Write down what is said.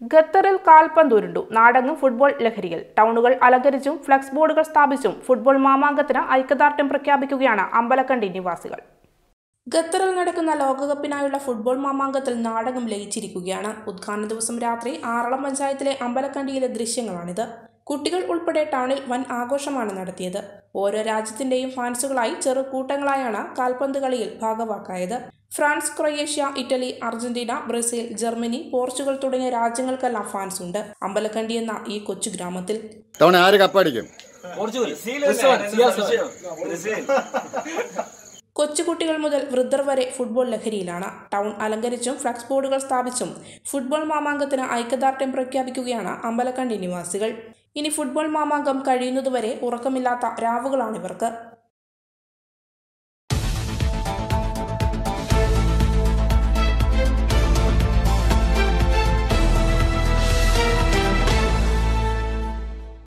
ഖത്തറിൽ കാൽപന്തുരുണ്ടു നാടങ്ങും ഫുട്ബോൾ ലഹരിയിൽ ടൗണുകൾ അലങ്കരിച്ചും ഫ്ലക്സ് ബോർഡുകൾ സ്ഥാപിച്ചും ഫുട്ബോൾ മാമാങ്കത്തിന് ഐക്യദാർഢ്യം പ്രഖ്യാപിക്കുകയാണ് അമ്പലക്കണ്ടി നിവാസികൾ ഖത്തറിൽ നടക്കുന്ന ലോകകപ്പിനായുള്ള ഫുട്ബോൾ മാമാങ്കത്തിൽ നാടകം ലയിച്ചിരിക്കുകയാണ് ഉദ്ഘാടന ദിവസം രാത്രി ആറളം പഞ്ചായത്തിലെ അമ്പലക്കണ്ടിയിലെ ദൃശ്യങ്ങളാണിത് കുട്ടികൾ ഉൾപ്പെടെ ടൗണിൽ വൻ ആഘോഷമാണ് നടത്തിയത് ഓരോ രാജ്യത്തിന്റെയും ഫാൻസുകളായി ചെറു കൂട്ടങ്ങളായാണ് കാൽപന്ത് കളിയിൽ ഭാഗവാക്കായത് France Croatia Italy Argentina Brazil Germany Portugal തുടങ്ങിയ രാജ്യങ്ങൾക്കെല്ലാം ഫാൻസ് ഉണ്ട് അമ്പലക്കണ്ടി എന്ന ഈ കൊച്ചു ഗ്രാമത്തിൽ തവണ ആര് കപ്പടിക്കും കൊച്ചുകുട്ടികൾ മുതൽ വൃദ്ധർ വരെ ഫുട്ബോൾ ലഹരിയിലാണ് ടൗൺ അലങ്കരിച്ചും ഫ്ലക്സ് ബോർഡുകൾ സ്ഥാപിച്ചും ഫുട്ബോൾ മാമാങ്കത്തിന് ഐക്യദാർഢ്യം പ്രഖ്യാപിക്കുകയാണ് അമ്പലക്കണ്ടി നിവാസികൾ ഇനി ഫുട്ബോൾ മാമാങ്കം കഴിയുന്നതുവരെ ഉറക്കമില്ലാത്ത രാവുകളാണിവർക്ക്